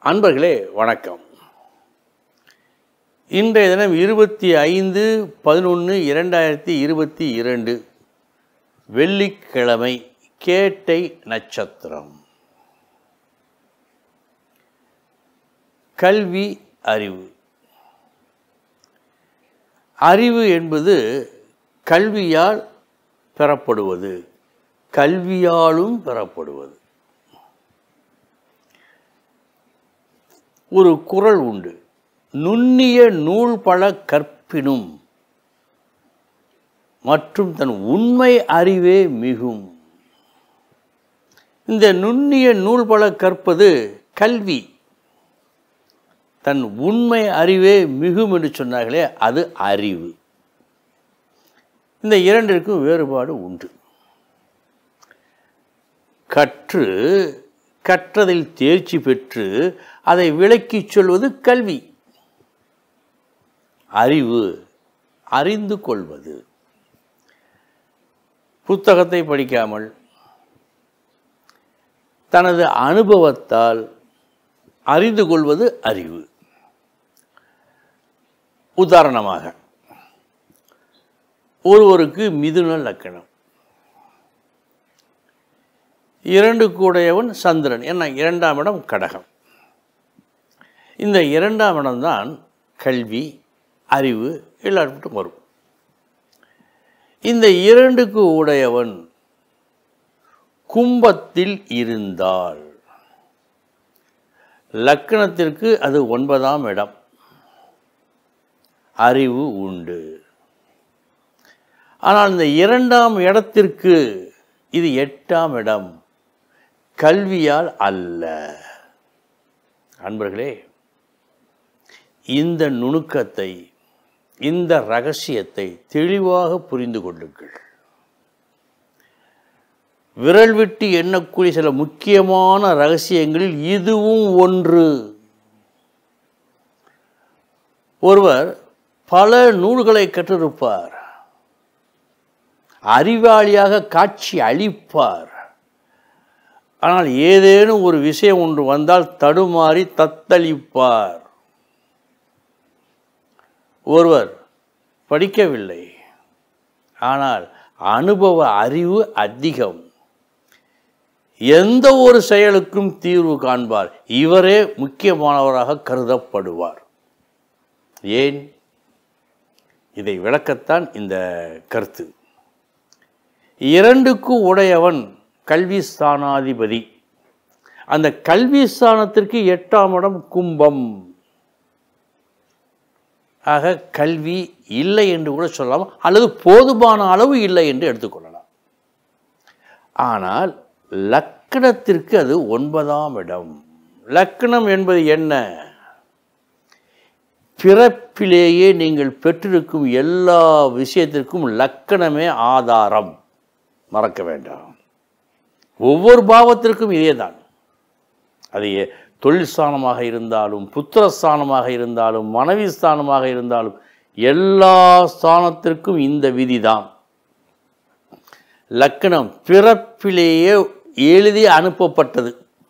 அன்பர்களே வணக்கம் இன்றைய தினம் இருபத்தி ஐந்து பதினொன்று இரண்டாயிரத்தி இருபத்தி இரண்டு வெள்ளிக்கிழமை கேட்டை நட்சத்திரம் கல்வி அறிவு அறிவு என்பது கல்வியால் பெறப்படுவது கல்வியாலும் பெறப்படுவது ஒரு குறள் உண்டு நுண்ணிய நூல் பல கற்பினும் மற்றும் தன் உண்மை அறிவே மிகும் இந்த நுண்ணிய நூல் பல கற்பது கல்வி தன் உண்மை அறிவே மிகும் என்று சொன்னார்களே அது அறிவு இந்த இரண்டிற்கும் வேறுபாடு உண்டு கற்று கற்றதில் தேர்ச்சி பெற்று அதை விளக்கிச் சொல்வது கல்வி அறிவு அறிந்து கொள்வது புத்தகத்தை படிக்காமல் தனது அனுபவத்தால் அறிந்து கொள்வது அறிவு உதாரணமாக ஒருவருக்கு மிதுன லக்கணம் இரண்டு கூடையவன் சந்திரன் என்ன இரண்டாம் இடம் கடகம் இந்த இரண்டாம் இடம்தான் கல்வி அறிவு எல்லாருக்கும் வரும் இந்த இரண்டுக்கு உடையவன் கும்பத்தில் இருந்தால் லக்கணத்திற்கு அது ஒன்பதாம் இடம் அறிவு உண்டு ஆனால் இந்த இரண்டாம் இடத்திற்கு இது எட்டாம் இடம் கல்வியால் அல்ல அன்பர்களே இந்த நுணுக்கத்தை இந்த ரகசியத்தை தெளிவாக புரிந்து கொள்ளுங்கள் விரல் விட்டு எண்ணக்கூடிய சில முக்கியமான ரகசியங்களில் இதுவும் ஒன்று ஒருவர் பல நூல்களை கற்றிருப்பார் அறிவாளியாக காட்சி அளிப்பார் ஆனால் ஏதேனும் ஒரு விஷயம் ஒன்று வந்தால் தடுமாறி தத்தளிப்பார் ஒருவர் படிக்கவில்லை ஆனால் அனுபவ அறிவு அதிகம் எந்த ஒரு செயலுக்கும் தீர்வு காண்பார் இவரே முக்கியமானவராக கருதப்படுவார் ஏன் இதை விளக்கத்தான் இந்த கருத்து இரண்டுக்கு உடையவன் கல்வி ஸ்தானாதிபதி அந்த கல்வி ஸ்தானத்திற்கு எட்டாம் இடம் கும்பம் ஆக கல்வி இல்லை என்று கூட சொல்லலாம் அல்லது போதுமான அளவு இல்லை என்று எடுத்துக்கொள்ளலாம் ஆனால் லக்கணத்திற்கு அது ஒன்பதாம் இடம் லக்கணம் என்பது என்ன பிறப்பிலேயே நீங்கள் பெற்றிருக்கும் எல்லா விஷயத்திற்கும் லக்கணமே ஆதாரம் மறக்க வேண்டாம் ஒவ்வொரு பாவத்திற்கும் இதே தான் அது தொழில் ஸ்தானமாக இருந்தாலும் புத்திர ஸ்தானமாக இருந்தாலும் மனைவி ஸ்தானமாக இருந்தாலும் எல்லா ஸ்தானத்திற்கும் இந்த விதிதான் லக்கணம் பிறப்பிலேயே எழுதி அனுப்பப்பட்டது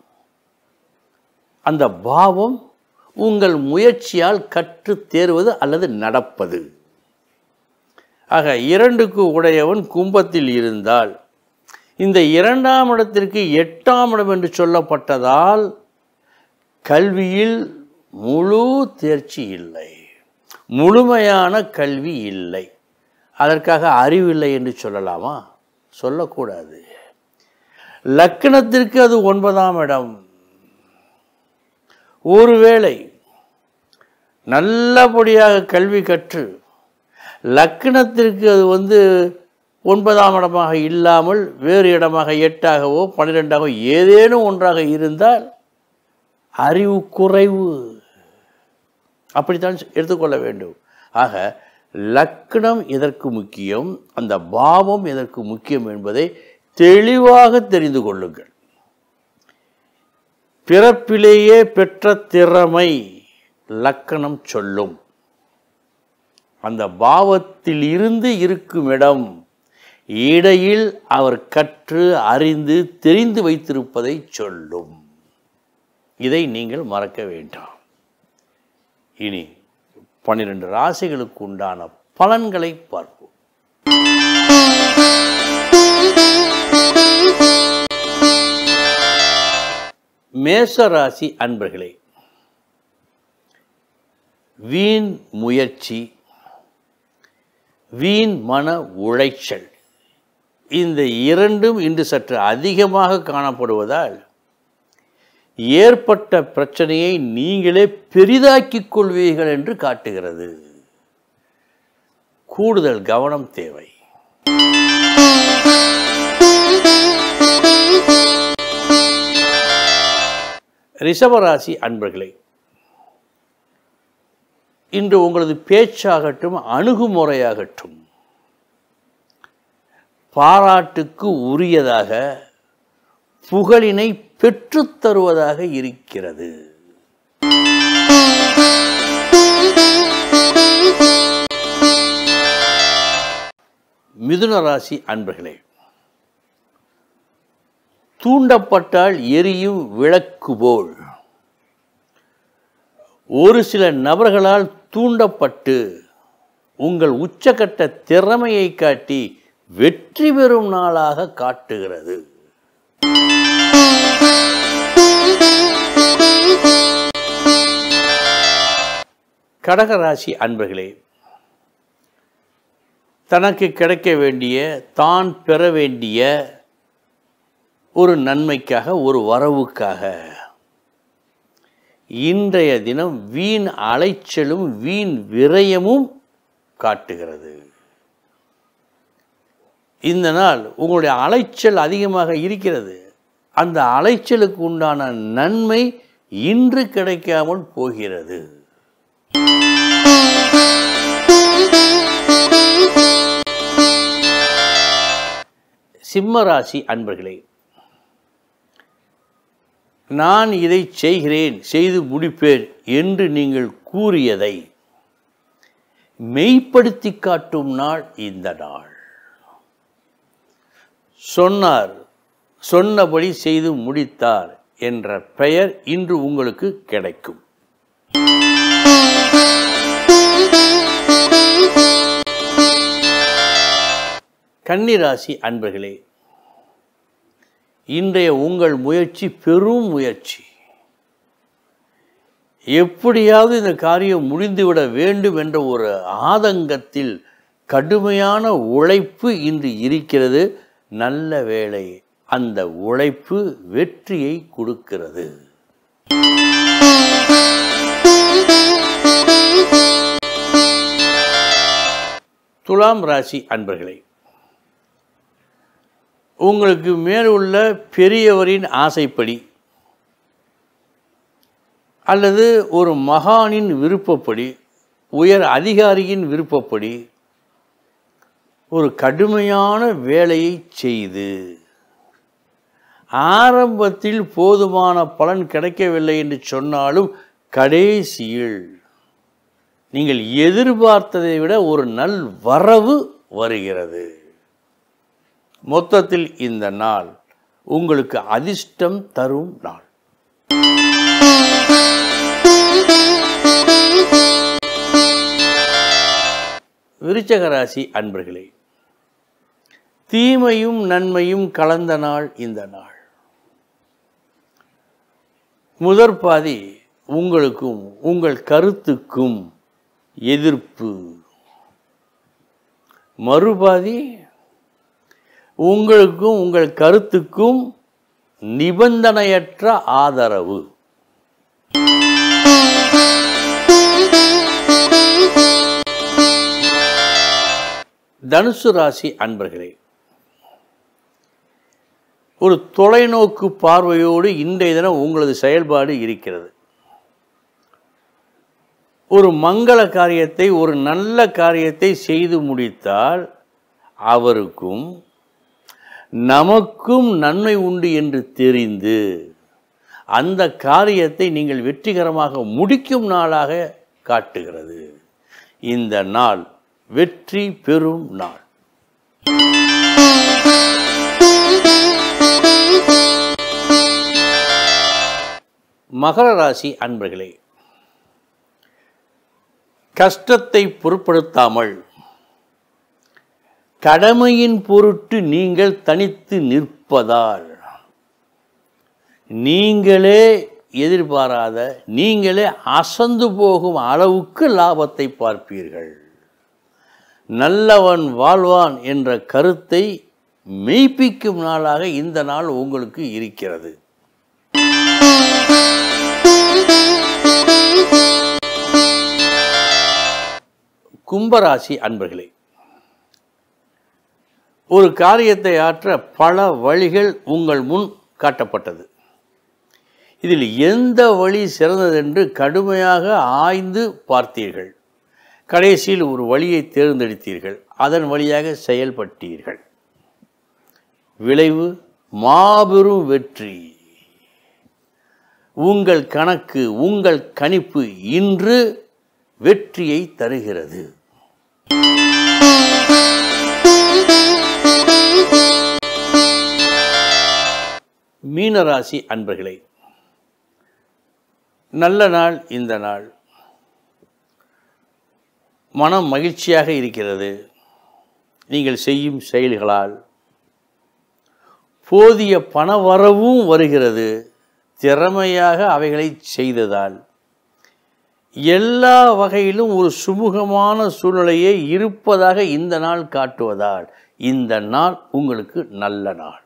அந்த பாவம் உங்கள் முயற்சியால் கற்று தேர்வது அல்லது நடப்பது ஆக இரண்டுக்கு உடையவன் கும்பத்தில் இருந்தால் இந்த இரண்டாம் இடத்திற்கு எட்டாம் இடம் என்று சொல்லப்பட்டதால் கல்வியில் முழு தேர்ச்சி இல்லை முழுமையான கல்வி இல்லை அதற்காக அறிவில்லை என்று சொல்லலாமா சொல்லக்கூடாது லக்கணத்திற்கு அது ஒன்பதாம் இடம் ஒருவேளை நல்லபடியாக கல்வி கற்று லக்கணத்திற்கு அது வந்து ஒன்பதாம் இடமாக இல்லாமல் வேறு இடமாக எட்டாகவோ பன்னிரெண்டாகவோ ஏதேனும் ஒன்றாக இருந்தால் அறிவு குறைவு அப்படித்தான் எடுத்துக்கொள்ள வேண்டும் ஆக லக்கணம் எதற்கு முக்கியம் அந்த பாவம் எதற்கு முக்கியம் என்பதை தெளிவாக தெரிந்து கொள்ளுங்கள் பிறப்பிலேயே பெற்ற திறமை லக்கணம் சொல்லும் அந்த பாவத்தில் இருந்து இருக்கும் இடம் இடையில் அவர் கற்று அறிந்து தெரிந்து வைத்திருப்பதை சொல்லும் இதை நீங்கள் மறக்க வேண்டாம் இனி பன்னிரண்டு ராசிகளுக்கு உண்டான பலன்களை பார்ப்போம் மேச ராசி அன்பர்களே வீண் முயற்சி வீண் மன உளைச்சல் இந்த இரண்டும் இன்று சற்று அதிகமாக காணப்படுவதால் ஏற்பட்ட பிரச்சனையை நீங்களே பெரிதாக்கிக் கொள்வீர்கள் என்று காட்டுகிறது கூடுதல் கவனம் தேவை ரிஷபராசி அன்பர்களே இன்று உங்களது பேச்சாகட்டும் அணுகுமுறையாகட்டும் பாராட்டுக்கு உரியதாக புகழினை பெற்றுத் தருவதாக இருக்கிறது மிதுன ராசி அன்பர்களே தூண்டப்பட்டால் எரியும் விளக்கு போல் ஒரு சில நபர்களால் தூண்டப்பட்டு உங்கள் உச்சக்கட்ட திறமையை காட்டி வெற்றி பெறும் நாளாக காட்டுகிறது கடகராசி அன்பர்களே தனக்கு கிடைக்க வேண்டிய தான் பெற வேண்டிய ஒரு நன்மைக்காக ஒரு வரவுக்காக இன்றைய தினம் வீண் அலைச்சலும் வீண் விரயமும் காட்டுகிறது இந்த நாள் உங்களுடைய அலைச்சல் அதிகமாக இருக்கிறது அந்த அலைச்சலுக்கு உண்டான நன்மை இன்று கிடைக்காமல் போகிறது சிம்மராசி அன்பர்களே நான் இதை செய்கிறேன் செய்து முடிப்பேன் என்று நீங்கள் கூறியதை மெய்ப்படுத்தி காட்டும் நாள் இந்த நாள் சொன்னார் சொன்னபடி செய்து முடித்தார் என்ற பெயர் இன்று உங்களுக்கு கிடைக்கும் கன்னிராசி அன்பர்களே இன்றைய உங்கள் முயற்சி பெரும் முயற்சி எப்படியாவது இந்த காரியம் முடிந்துவிட வேண்டும் என்ற ஒரு ஆதங்கத்தில் கடுமையான உழைப்பு இன்று இருக்கிறது நல்ல வேளை அந்த உழைப்பு வெற்றியை கொடுக்கிறது துலாம் ராசி அன்பர்களே உங்களுக்கு மேலுள்ள பெரியவரின் ஆசைப்படி அல்லது ஒரு மகானின் விருப்பப்படி உயர் அதிகாரியின் விருப்பப்படி ஒரு கடுமையான வேலையை செய்து ஆரம்பத்தில் போதுமான பலன் கிடைக்கவில்லை என்று சொன்னாலும் கடைசியில் நீங்கள் எதிர்பார்த்ததை விட ஒரு நல் வரவு வருகிறது மொத்தத்தில் இந்த நாள் உங்களுக்கு அதிர்ஷ்டம் தரும் நாள் விருச்சக ராசி அன்பர்களே தீமையும் நன்மையும் கலந்த நாள் இந்த நாள் முதற் பாதி உங்களுக்கும் உங்கள் கருத்துக்கும் எதிர்ப்பு மறுபாதி உங்களுக்கும் உங்கள் கருத்துக்கும் நிபந்தனையற்ற ஆதரவு தனுசு ராசி அன்பர்களே ஒரு தொலைநோக்கு பார்வையோடு இன்றைய தினம் உங்களது செயல்பாடு இருக்கிறது ஒரு மங்கள காரியத்தை ஒரு நல்ல காரியத்தை செய்து முடித்தால் அவருக்கும் நமக்கும் நன்மை உண்டு என்று தெரிந்து அந்த காரியத்தை நீங்கள் வெற்றிகரமாக முடிக்கும் நாளாக காட்டுகிறது இந்த நாள் வெற்றி பெறும் நாள் மகர ராசி அன்பர்களே கஷ்டத்தை பொருட்படுத்தாமல் கடமையின் பொருட்டு நீங்கள் தனித்து நிற்பதால் நீங்களே எதிர்பாராத நீங்களே அசந்து போகும் அளவுக்கு லாபத்தை பார்ப்பீர்கள் நல்லவன் வாழ்வான் என்ற கருத்தை மெய்ப்பிக்கும் நாளாக இந்த நாள் உங்களுக்கு இருக்கிறது கும்பராசி அன்பர்களே ஒரு காரியத்தை ஆற்ற பல வழிகள் உங்கள் முன் காட்டப்பட்டது இதில் எந்த வழி சிறந்ததென்று கடுமையாக ஆய்ந்து பார்த்தீர்கள் கடைசியில் ஒரு வழியை தேர்ந்தெடுத்தீர்கள் அதன் வழியாக செயல்பட்டீர்கள் விளைவு மாபெரும் வெற்றி உங்கள் கணக்கு உங்கள் கணிப்பு இன்று வெற்றியை தருகிறது மீனராசி அன்பர்களே நல்ல நாள் இந்த நாள் மனம் மகிழ்ச்சியாக இருக்கிறது நீங்கள் செய்யும் செயல்களால் போதிய பண வரவும் வருகிறது திறமையாக அவைகளை செய்ததால் எல்லா வகையிலும் ஒரு சுமூகமான சூழ்நிலையே இருப்பதாக இந்த நாள் காட்டுவதால் இந்த நாள் உங்களுக்கு நல்ல நாள்